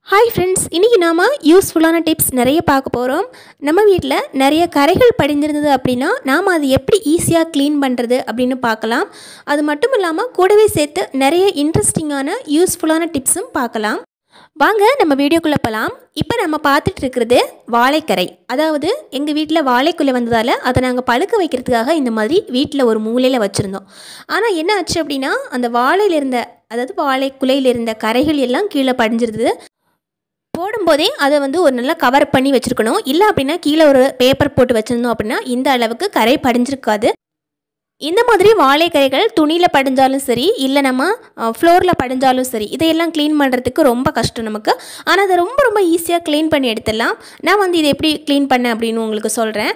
hi friends இன்றைக்கி நாம் யூஸ்ஃபுல்லான டிப்ஸ் நிறைய பார்க்க போகிறோம் நம்ம வீட்டில் நிறைய கரைகள் படிந்திருந்தது அப்படின்னா நாம் அது எப்படி ஈஸியாக க்ளீன் பண்ணுறது அப்படின்னு பார்க்கலாம் அது மட்டும் இல்லாமல் கூடவே சேர்த்து நிறைய இன்ட்ரெஸ்டிங்கான யூஸ்ஃபுல்லான டிப்ஸும் பார்க்கலாம் வாங்க நம்ம வீடியோக்குள்ளே போகலாம் இப்போ நம்ம பார்த்துட்டு இருக்கிறது வாழைக்கரை அதாவது எங்கள் வீட்டில் வாழைக்குலை வந்ததால் அதை நாங்கள் பழுக்க வைக்கிறதுக்காக இந்த மாதிரி வீட்டில் ஒரு மூலையில் வச்சுருந்தோம் ஆனால் என்ன ஆச்சு அப்படின்னா அந்த வாழையில இருந்த அதாவது வாழை குலையில் இருந்த கரைகள் எல்லாம் கீழே படிஞ்சிருந்தது போடும்போதே அதை வந்து ஒரு நல்லா கவர் பண்ணி வச்சுருக்கணும் இல்லை அப்படின்னா கீழே ஒரு பேப்பர் போட்டு வச்சுருந்தோம் அப்படின்னா இந்த அளவுக்கு கரை படிஞ்சிருக்காது இந்த மாதிரி வாழைக்கரைகள் துணியில் படிஞ்சாலும் சரி இல்லை நம்ம ஃப்ளோரில் படிஞ்சாலும் சரி இதையெல்லாம் க்ளீன் பண்ணுறதுக்கு ரொம்ப கஷ்டம் நமக்கு ஆனால் அதை ரொம்ப ரொம்ப ஈஸியாக க்ளீன் பண்ணி எடுத்துடலாம் நான் வந்து இதை எப்படி க்ளீன் பண்ணேன் அப்படின்னு உங்களுக்கு சொல்கிறேன்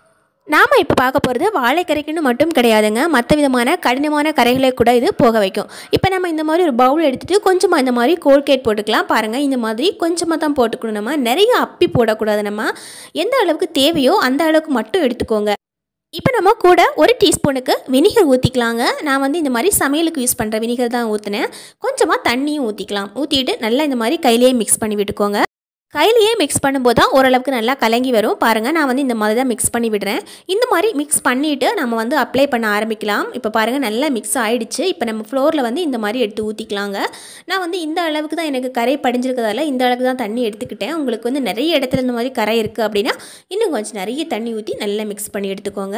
நாம் இப்போ பார்க்க போகிறது வாழைக்கரைக்குன்னு மட்டும் கிடையாதுங்க மற்ற விதமான கடினமான கரைகளை கூட இது போக வைக்கும் இப்போ நம்ம இந்த மாதிரி ஒரு பவுல் எடுத்துகிட்டு கொஞ்சமாக இந்த மாதிரி கோல்கேட் போட்டுக்கலாம் பாருங்கள் இந்த மாதிரி கொஞ்சமாக தான் போட்டுக்கணும் நம்ம நிறைய அப்பி போடக்கூடாது நம்ம எந்த அளவுக்கு தேவையோ அந்த அளவுக்கு மட்டும் எடுத்துக்கோங்க இப்போ நம்ம கூட ஒரு டீஸ்பூனுக்கு வினிகர் ஊற்றிக்கலாங்க நான் வந்து இந்த மாதிரி சமையலுக்கு யூஸ் பண்ணுற வினிகர் தான் ஊற்றினேன் கொஞ்சமாக தண்ணியும் ஊற்றிக்கலாம் ஊற்றிட்டு நல்லா இந்த மாதிரி கையிலேயே மிக்ஸ் பண்ணி விட்டுக்கோங்க கையிலேயே மிக்ஸ் பண்ணும்போது தான் ஓரளவுக்கு நல்லா கலங்கி வரும் பாருங்கள் நான் வந்து இந்த மாதிரி தான் மிக்ஸ் பண்ணி விடுறேன் இந்த மாதிரி மிக்ஸ் பண்ணிவிட்டு நம்ம வந்து அப்ளை பண்ண ஆரம்பிக்கலாம் இப்போ பாருங்கள் நல்லா மிக்ஸ் ஆகிடுச்சு இப்போ நம்ம ஃப்ளோரில் வந்து இந்த மாதிரி எடுத்து ஊற்றிக்கலாங்க நான் வந்து இந்த அளவுக்கு தான் எனக்கு கரை படிஞ்சிருக்கிறதால இந்த அளவுக்கு தான் தண்ணி எடுத்துக்கிட்டேன் உங்களுக்கு வந்து நிறைய இடத்துல இந்த மாதிரி கரை இருக்குது அப்படின்னா இன்னும் கொஞ்சம் நிறைய தண்ணி ஊற்றி நல்லா மிக்ஸ் பண்ணி எடுத்துக்கோங்க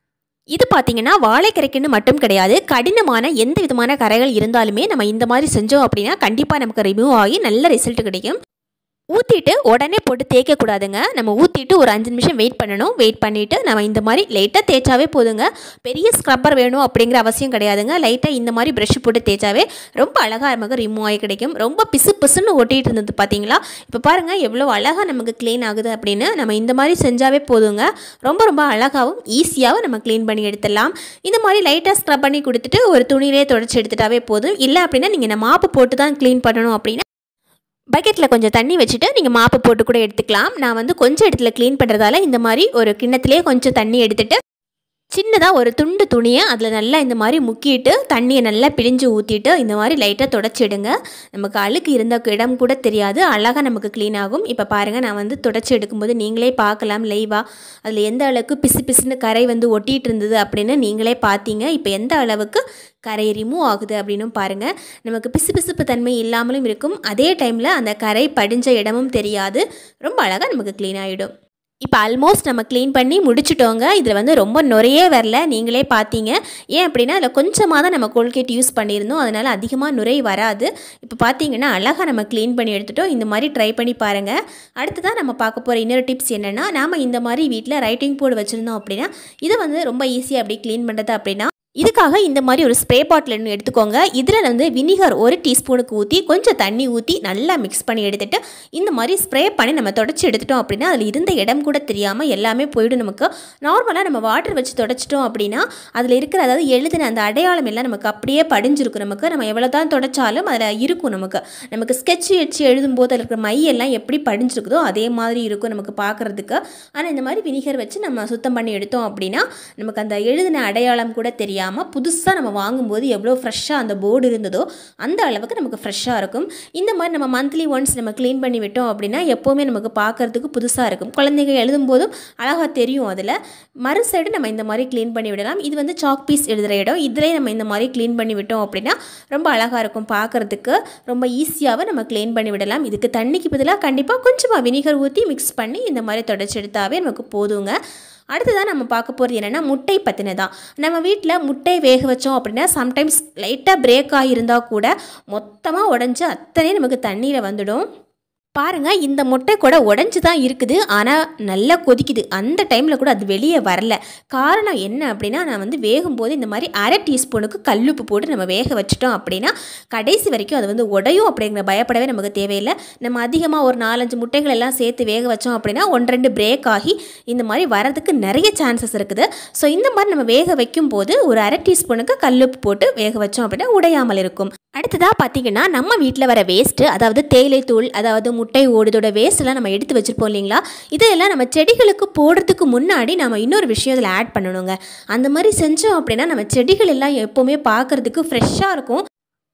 இது பார்த்தீங்கன்னா வாழைக்கரைக்குன்னு மட்டும் கிடையாது கடினமான எந்த விதமான கரைகள் இருந்தாலுமே நம்ம இந்த மாதிரி செஞ்சோம் அப்படின்னா கண்டிப்பாக நமக்கு ரிமூவ் ஆகி நல்ல ரிசல்ட் கிடைக்கும் ஊற்றிட்டு உடனே போட்டு தேய்க்கக்கூடாதுங்க நம்ம ஊற்றிட்டு ஒரு அஞ்சு நிமிஷம் வெயிட் பண்ணணும் வெயிட் பண்ணிவிட்டு நம்ம இந்த மாதிரி லைட்டாக தேய்ச்சாவே போதுங்க பெரிய ஸ்க்ரப்பர் வேணும் அப்படிங்கிற அவசியம் கிடையாதுங்க லைட்டாக இந்த மாதிரி ப்ரஷ் போட்டு தேய்ச்சாவே ரொம்ப அழகாக நமக்கு ரிமூவ் ஆகி கிடைக்கும் ரொம்ப பிசு பிசுன்னு ஒட்டிகிட்டு இருந்தது பார்த்தீங்களா இப்போ பாருங்கள் எவ்வளோ அழகாக நமக்கு க்ளீன் ஆகுது அப்படின்னு நம்ம இந்த மாதிரி செஞ்சாவே போதுங்க ரொம்ப ரொம்ப அழகாகவும் ஈஸியாகவும் நம்ம க்ளீன் பண்ணி எடுத்துடலாம் இந்த மாதிரி லைட்டாக ஸ்க்ரப் பண்ணி கொடுத்துட்டு ஒரு துணியிலே தொடச்சி எடுத்துட்டாவே போதும் இல்லை அப்படின்னா நீங்கள் நம்ம மாப்பு போட்டு தான் க்ளீன் பண்ணணும் அப்படின்னா பக்கெட்டில் கொஞ்சம் தண்ணி வச்சுட்டு நீங்கள் மாப்பு போட்டு கூட எடுத்துக்கலாம் நான் வந்து கொஞ்சம் இடத்துல க்ளீன் பண்ணுறதால இந்த மாதிரி ஒரு கிண்ணத்துலேயே கொஞ்சம் தண்ணி எடுத்துகிட்டு சின்னதாக ஒரு துண்டு துணியை அதில் நல்லா இந்த மாதிரி முக்கிட்டு தண்ணியை நல்லா பிழிஞ்சு ஊற்றிட்டு இந்த மாதிரி லைட்டாக தொடச்சிடுங்க நமக்கு அழுக்கு இருந்த இடம் கூட தெரியாது அழகாக நமக்கு க்ளீன் ஆகும் இப்போ பாருங்கள் நான் வந்து தொடச்சி எடுக்கும்போது நீங்களே பார்க்கலாம் லைவாக அதில் எந்த அளவுக்கு பிசு பிசுன்னு கரை வந்து ஒட்டிகிட்டு இருந்தது அப்படின்னு நீங்களே பார்த்தீங்க இப்போ எந்த அளவுக்கு கரை ரிமூவ் ஆகுது அப்படின்னும் பாருங்கள் நமக்கு பிசு பிசுப்பு தன்மை இல்லாமலும் இருக்கும் அதே டைமில் அந்த கரை படிஞ்ச இடமும் தெரியாது ரொம்ப அழகாக நமக்கு க்ளீன் ஆகிடும் இப்போ ஆல்மோஸ்ட் நம்ம க்ளீன் பண்ணி முடிச்சிட்டோங்க இதில் வந்து ரொம்ப நுரையே வரல நீங்களே பார்த்தீங்க ஏன் அப்படின்னா அதில் கொஞ்சமாக தான் நம்ம கோல்கேட் யூஸ் பண்ணியிருந்தோம் அதனால் அதிகமாக நுரை வராது இப்போ பார்த்தீங்கன்னா அழகாக நம்ம க்ளீன் பண்ணி எடுத்துட்டோம் இந்த மாதிரி ட்ரை பண்ணி பாருங்கள் அடுத்ததான் நம்ம பார்க்க போகிற இன்னொரு டிப்ஸ் என்னென்னா நாம் இந்த மாதிரி வீட்டில் ரைட்டிங் போர்டு வச்சுருந்தோம் அப்படின்னா இதை வந்து ரொம்ப ஈஸியாக அப்படி க்ளீன் பண்ணுறது அப்படின்னா இதுக்காக இந்த மாதிரி ஒரு ஸ்ப்ரே பாட்டில் ஒன்று எடுத்துக்கோங்க இதில் வந்து வினிகர் ஒரு டீஸ்பூனுக்கு ஊற்றி கொஞ்சம் தண்ணி ஊற்றி நல்லா மிக்ஸ் பண்ணி எடுத்துகிட்டு இந்த மாதிரி ஸ்ப்ரே பண்ணி நம்ம தொடச்சி எடுத்துட்டோம் அப்படின்னா அதில் இருந்த இடம் கூட தெரியாமல் எல்லாமே போயிடும் நமக்கு நார்மலாக நம்ம வாட்டர் வச்சு தொடச்சிட்டோம் அப்படின்னா அதில் இருக்கிற அதாவது எழுதின அந்த அடையாளம் எல்லாம் நமக்கு அப்படியே படிஞ்சிருக்கும் நமக்கு நம்ம எவ்வளோ தான் தொடச்சாலும் அதில் இருக்கும் நமக்கு நமக்கு ஸ்கெட்ச் வச்சு எழுதும்போது அதில் இருக்கிற மையெல்லாம் எப்படி படிஞ்சிருக்குதோ அதே மாதிரி இருக்கும் நமக்கு பார்க்குறதுக்கு ஆனால் இந்த மாதிரி வினிகர் வச்சு நம்ம சுத்தம் பண்ணி எடுத்தோம் அப்படின்னா நமக்கு அந்த எழுதின அடையாளம் கூட தெரியும் தெரியாமல் புதுசாக நம்ம வாங்கும்போது எவ்வளோ ஃப்ரெஷ்ஷாக அந்த போர்டு இருந்ததோ அந்த அளவுக்கு நமக்கு ஃப்ரெஷ்ஷாக இருக்கும் இந்த மாதிரி நம்ம மந்த்லி ஒன்ஸ் நம்ம க்ளீன் பண்ணி விட்டோம் அப்படின்னா எப்போவுமே நமக்கு பார்க்குறதுக்கு புதுசாக இருக்கும் குழந்தைங்க எழுதும்போதும் அழகாக தெரியும் அதில் மறு சைடு நம்ம இந்த மாதிரி க்ளீன் பண்ணி விடலாம் இது வந்து சாக் பீஸ் எழுதுகிற இடம் இதிலே நம்ம இந்த மாதிரி க்ளீன் பண்ணி விட்டோம் அப்படின்னா ரொம்ப அழகாக இருக்கும் பார்க்குறதுக்கு ரொம்ப ஈஸியாகவே நம்ம க்ளீன் பண்ணி விடலாம் இதுக்கு தண்ணிக்கு பதிலாக கண்டிப்பாக கொஞ்சமாக வினிகர் ஊற்றி மிக்ஸ் பண்ணி இந்த மாதிரி தொடச்சி எடுத்தாவே நமக்கு போதுங்க அடுத்ததான் நம்ம பார்க்க போகிறது என்னென்னா முட்டை பற்றின தான் நம்ம வீட்டில் முட்டை வேக வச்சோம் அப்படின்னா சம்டைம்ஸ் லைட்டாக பிரேக் ஆகியிருந்தால் கூட மொத்தமாக உடஞ்சி அத்தனை நமக்கு தண்ணியில் வந்துடும் பாருங்கள் இந்த முட்டை கூட உடஞ்சி தான் இருக்குது ஆனால் நல்லா கொதிக்குது அந்த டைமில் கூட அது வெளியே வரல காரணம் என்ன அப்படின்னா நான் வந்து வேகும்போது இந்த மாதிரி அரை டீஸ்பூனுக்கு கல்லுப்பு போட்டு நம்ம வேக வச்சிட்டோம் அப்படின்னா கடைசி வரைக்கும் அது வந்து உடையும் அப்படிங்கிற பயப்படவே நமக்கு தேவையில்லை நம்ம அதிகமாக ஒரு நாலஞ்சு முட்டைகள் எல்லாம் சேர்த்து வேக வச்சோம் அப்படின்னா ஒன்று ரெண்டு பிரேக் ஆகி இந்த மாதிரி வரதுக்கு நிறைய சான்சஸ் இருக்குது ஸோ இந்த மாதிரி நம்ம வேக வைக்கும் போது ஒரு அரை டீஸ்பூனுக்கு கல்லுப்பு போட்டு வேக வச்சோம் அப்படின்னா உடையாமல் இருக்கும் அடுத்ததாக பார்த்தீங்கன்னா நம்ம வீட்டில் வர வேஸ்ட்டு அதாவது தேயிலை தூள் அதாவது முட்டை ஓடுதோட வேஸ்ட்டெல்லாம் நம்ம எடுத்து வச்சுருப்போம் இல்லைங்களா இதெல்லாம் நம்ம செடிகளுக்கு போடுறதுக்கு முன்னாடி நம்ம இன்னொரு விஷயம் இதில் ஆட் பண்ணணுங்க அந்த மாதிரி செஞ்சோம் அப்படின்னா நம்ம செடிகள் எல்லாம் எப்போவுமே பார்க்குறதுக்கு ஃப்ரெஷ்ஷாக இருக்கும்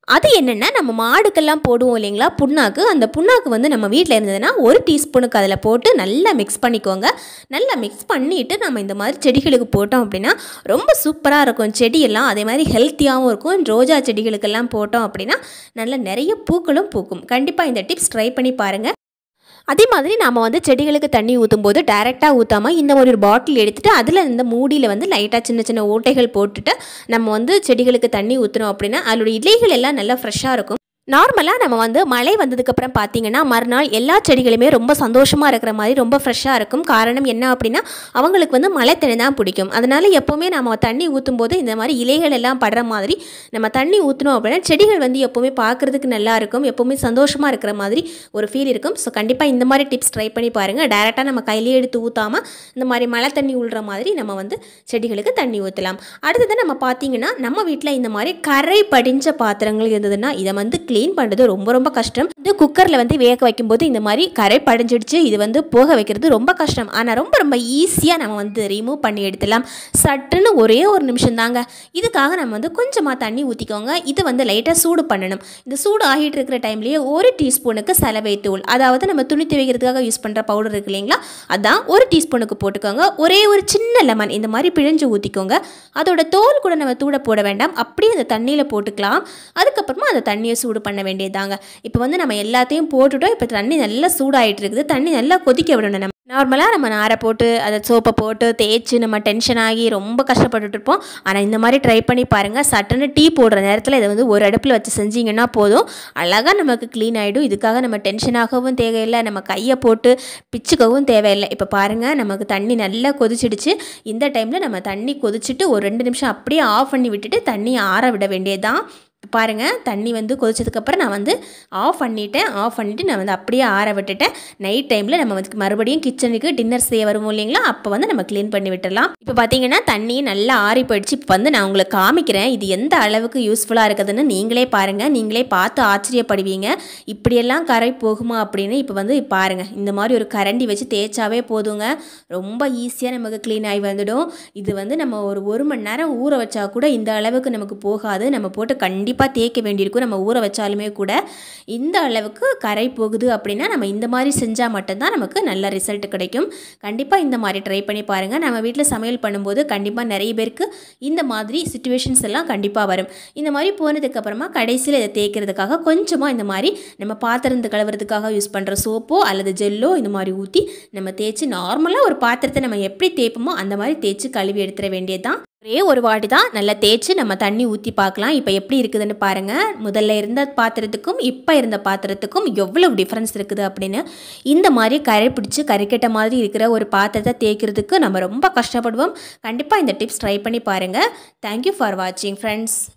அது என்னென்னா நம்ம மாடுக்கெல்லாம் போடுவோம் இல்லைங்களா புண்ணாக்கு அந்த புண்ணாக்கு வந்து நம்ம வீட்டில் இருந்ததுன்னா ஒரு டீஸ்பூனுக்கு அதில் போட்டு நல்லா மிக்ஸ் பண்ணிக்கோங்க நல்லா மிக்ஸ் பண்ணிவிட்டு நம்ம இந்த மாதிரி செடிகளுக்கு போட்டோம் அப்படின்னா ரொம்ப சூப்பராக இருக்கும் செடியெல்லாம் அதே மாதிரி ஹெல்த்தியாகவும் இருக்கும் ரோஜா செடிகளுக்கெல்லாம் போட்டோம் அப்படின்னா நல்ல நிறைய பூக்களும் பூக்கும் கண்டிப்பாக இந்த டிப்ஸ் ட்ரை பண்ணி பாருங்கள் அதே மாதிரி நாம் வந்து செடிகளுக்கு தண்ணி ஊற்றும் போது டைரெக்டாக ஊற்றாமல் இந்த மாதிரி ஒரு பாட்டில் எடுத்துகிட்டு அதில் இந்த மூடியில் வந்து லைட்டாக சின்ன சின்ன ஓட்டைகள் போட்டுட்டு நம்ம வந்து செடிகளுக்கு தண்ணி ஊற்றுனோம் அப்படின்னா அதோட இலைகள் எல்லாம் நல்லா ஃப்ரெஷ்ஷாக இருக்கும் நார்மலாக நம்ம வந்து மழை வந்ததுக்கப்புறம் பார்த்தீங்கன்னா மறுநாள் எல்லா செடிகளுமே ரொம்ப சந்தோஷமாக இருக்கிற மாதிரி ரொம்ப ஃப்ரெஷ்ஷாக இருக்கும் காரணம் என்ன அப்படின்னா அவங்களுக்கு வந்து மழை தண்ணி தான் பிடிக்கும் அதனால் எப்போவுமே நம்ம தண்ணி ஊற்றும் போது இந்த மாதிரி இலைகள் எல்லாம் படுற மாதிரி நம்ம தண்ணி ஊற்றணும் அப்படின்னா செடிகள் வந்து எப்போவுமே பார்க்குறதுக்கு நல்லா இருக்கும் எப்போவுமே சந்தோஷமாக இருக்கிற மாதிரி ஒரு ஃபீல் இருக்கும் ஸோ கண்டிப்பாக இந்த மாதிரி டிப்ஸ் ட்ரை பண்ணி பாருங்கள் டேரெக்டாக நம்ம கையிலே எடுத்து ஊற்றாமல் இந்த மாதிரி மழை தண்ணி உள்ற மாதிரி நம்ம வந்து செடிகளுக்கு தண்ணி ஊற்றலாம் அடுத்தது நம்ம பார்த்தீங்கன்னா நம்ம வீட்டில் இந்த மாதிரி கரை படிஞ்ச பாத்திரங்கள் இருந்ததுன்னா இதை வந்து க்ளீன் பண்ணுறது ரொம்ப ரொம்ப கஷ்டம் இது குக்கரில் வந்து வேக வைக்கும்போது இந்த மாதிரி கரை படிஞ்சிடுச்சு இது வந்து போக வைக்கிறது ரொம்ப கஷ்டம் ஆனால் ரொம்ப ரொம்ப ஈஸியாக நம்ம வந்து ரிமூவ் பண்ணி எடுத்துடலாம் சட்டுன்னு ஒரே ஒரு நிமிஷம் தாங்க இதுக்காக நம்ம வந்து கொஞ்சமாக தண்ணி ஊற்றிக்கோங்க இது வந்து லைட்டாக சூடு பண்ணணும் இந்த சூடு ஆகிட்டு இருக்கிற டைம்லேயே ஒரு டீஸ்பூனுக்கு சலவை தூள் அதாவது நம்ம துணி துவைக்கிறதுக்காக யூஸ் பண்ணுற பவுடர் இருக்கு இல்லைங்களா அதான் ஒரு டீஸ்பூனுக்கு போட்டுக்கோங்க ஒரே ஒரு சின்ன லெமன் இந்த மாதிரி பிழிஞ்சு ஊற்றிக்கோங்க அதோட தோல் கூட நம்ம தூட போட வேண்டாம் அப்படியே அந்த தண்ணியில் போட்டுக்கலாம் அதுக்கப்புறமா அந்த தண்ணியை சூடு பண்ண வேண்டியதாங்க இப்போ வந்து நம்ம எல்லாத்தையும் போட்டுட்டோம் இப்போ தண்ணி நல்லா சூடாயிட்டு இருக்குது தண்ணி நல்லா கொதிக்க விடணும் நம்ம நார்மலாக நம்ம நாரை போட்டு அதை சோப்பை போட்டு தேய்ச்சி நம்ம டென்ஷன் ஆகி ரொம்ப கஷ்டப்பட்டுட்டு இருப்போம் ஆனால் இந்த மாதிரி ட்ரை பண்ணி பாருங்கள் சட்டுன்னு டீ போடுற நேரத்தில் இதை வந்து ஒரு அடுப்பில் வச்சு செஞ்சிங்கன்னா போதும் அழகாக நமக்கு க்ளீன் ஆகிடும் இதுக்காக நம்ம டென்ஷன் ஆகவும் தேவையில்லை நம்ம கையை போட்டு பிச்சுக்கவும் தேவையில்லை இப்போ பாருங்கள் நமக்கு தண்ணி நல்லா கொதிச்சிடுச்சு இந்த டைமில் நம்ம தண்ணி கொதிச்சுட்டு ஒரு ரெண்டு நிமிஷம் அப்படியே ஆஃப் பண்ணி விட்டுட்டு தண்ணியை ஆற விட வேண்டியதுதான் பாருங்கள் தண்ணி வந்து கொதிச்சதுக்கப்புறம் நான் வந்து ஆஃப் பண்ணிட்டேன் ஆஃப் பண்ணிவிட்டு நான் வந்து அப்படியே ஆற விட்டுட்டேன் நைட் டைமில் நம்ம வந்து மறுபடியும் கிச்சனுக்கு டின்னர் செய்ய வருவோம் இல்லைங்களா அப்போ வந்து நம்ம க்ளீன் பண்ணி விட்டுடலாம் இப்போ பார்த்தீங்கன்னா தண்ணி நல்லா ஆறி போயிடுச்சு இப்போ வந்து நான் உங்களுக்கு காமிக்கிறேன் இது எந்த அளவுக்கு யூஸ்ஃபுல்லாக இருக்குதுன்னு நீங்களே பாருங்கள் நீங்களே பார்த்து ஆச்சரியப்படுவீங்க இப்படியெல்லாம் கரை போகுமா அப்படின்னு இப்போ வந்து பாருங்கள் இந்த மாதிரி ஒரு கரண்டி வச்சு தேய்ச்சாவே போதுங்க ரொம்ப ஈஸியாக நமக்கு க்ளீன் ஆகி வந்துடும் இது வந்து நம்ம ஒரு ஒரு மணி நேரம் ஊற வச்சா கூட இந்த அளவுக்கு நமக்கு போகாது நம்ம போட்டு கண்டிப்பாக தேய்க்க வேண்டியிருக்கும் நம்ம ஊற வச்சாலுமே கூட இந்த அளவுக்கு கரை போகுது அப்படின்னா நம்ம இந்த மாதிரி செஞ்சால் மட்டும்தான் நமக்கு நல்ல ரிசல்ட் கிடைக்கும் கண்டிப்பாக இந்த மாதிரி ட்ரை பண்ணி பாருங்கள் நம்ம வீட்டில் சமையல் பண்ணும்போது கண்டிப்பாக நிறைய பேருக்கு இந்த மாதிரி சுச்சுவேஷன்ஸ் எல்லாம் கண்டிப்பாக வரும் இந்த மாதிரி போனதுக்கப்புறமா கடைசியில் இதை தேய்க்கிறதுக்காக கொஞ்சமாக இந்த மாதிரி நம்ம பாத்திரத்தை கழுவுறதுக்காக யூஸ் பண்ணுற சோப்போ அல்லது ஜெல்லோ இந்த மாதிரி ஊற்றி நம்ம தேய்ச்சி நார்மலாக ஒரு பாத்திரத்தை நம்ம எப்படி தேய்ப்போமோ அந்த மாதிரி தேய்ச்சி கழுவி எடுத்துட வேண்டியதுதான் ஒரே ஒரு வாட்டி தான் நல்லா தேய்ச்சி நம்ம தண்ணி ஊற்றி பார்க்கலாம் இப்போ எப்படி இருக்குதுன்னு பாருங்கள் முதல்ல இருந்த பாத்திரத்துக்கும் இப்போ இருந்த பாத்திரத்துக்கும் எவ்வளவு டிஃப்ரென்ஸ் இருக்குது அப்படின்னு இந்த மாதிரி கரை பிடிச்சி கரைக்கட்ட மாதிரி இருக்கிற ஒரு பாத்திரத்தை தேய்க்கிறதுக்கு நம்ம ரொம்ப கஷ்டப்படுவோம் கண்டிப்பாக இந்த டிப்ஸ் ட்ரை பண்ணி பாருங்கள் தேங்க்யூ ஃபார் வாட்சிங் ஃப்ரெண்ட்ஸ்